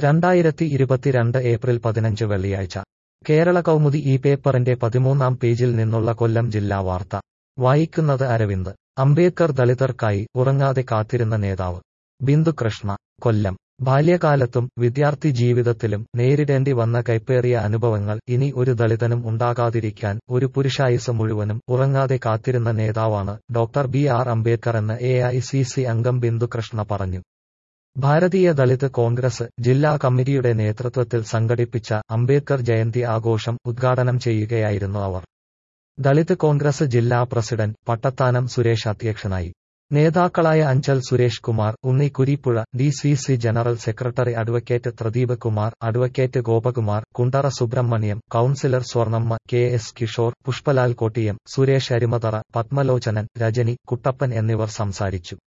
രണ്ടായിരത്തി ഇരുപത്തിരണ്ട് ഏപ്രിൽ പതിനഞ്ച് വെള്ളിയാഴ്ച കേരള കൗമുദി ഈ പേപ്പറിന്റെ പതിമൂന്നാം പേജിൽ നിന്നുള്ള കൊല്ലം ജില്ലാ വാർത്ത വായിക്കുന്നത് അരവിന്ദ് അംബേദ്കർ ദളിതർക്കായി ഉറങ്ങാതെ കാത്തിരുന്ന നേതാവ് ബിന്ദു കൃഷ്ണ കൊല്ലം ബാല്യകാലത്തും വിദ്യാർത്ഥി ജീവിതത്തിലും നേരിടേണ്ടി വന്ന കൈപ്പേറിയ അനുഭവങ്ങൾ ഇനി ഒരു ദളിതനും ഉണ്ടാകാതിരിക്കാൻ ഒരു പുരുഷായുസ് മുഴുവനും ഉറങ്ങാതെ കാത്തിരുന്ന നേതാവാണ് ഡോക്ടർ ബി ആർ അംബേദ്കർ എന്ന് എ ഐ സി സി അംഗം ബിന്ദു കൃഷ്ണ പറഞ്ഞു ഭാരതീയ ദളിത് കോൺഗ്രസ് ജില്ലാ കമ്മിറ്റിയുടെ നേതൃത്വത്തിൽ സംഘടിപ്പിച്ച അംബേദ്കർ ജയന്തി ആഘോഷം ഉദ്ഘാടനം ചെയ്യുകയായിരുന്നു അവർ ദളിത് കോൺഗ്രസ് ജില്ലാ പ്രസിഡന്റ് പട്ടത്താനം സുരേഷ് അധ്യക്ഷനായി നേതാക്കളായ Anchal Suresh Kumar Unni Kurippuzha D C C general secretary advocate Pradeep Kumar advocate Gopakumar Kundara Subramaniam councillor Swarnamma K S Kishore Pushpalal Kottiyam Suresh Arimathara Padmalochanan Rajani Kuttappan എന്നിവർ സംസാരിച്ചു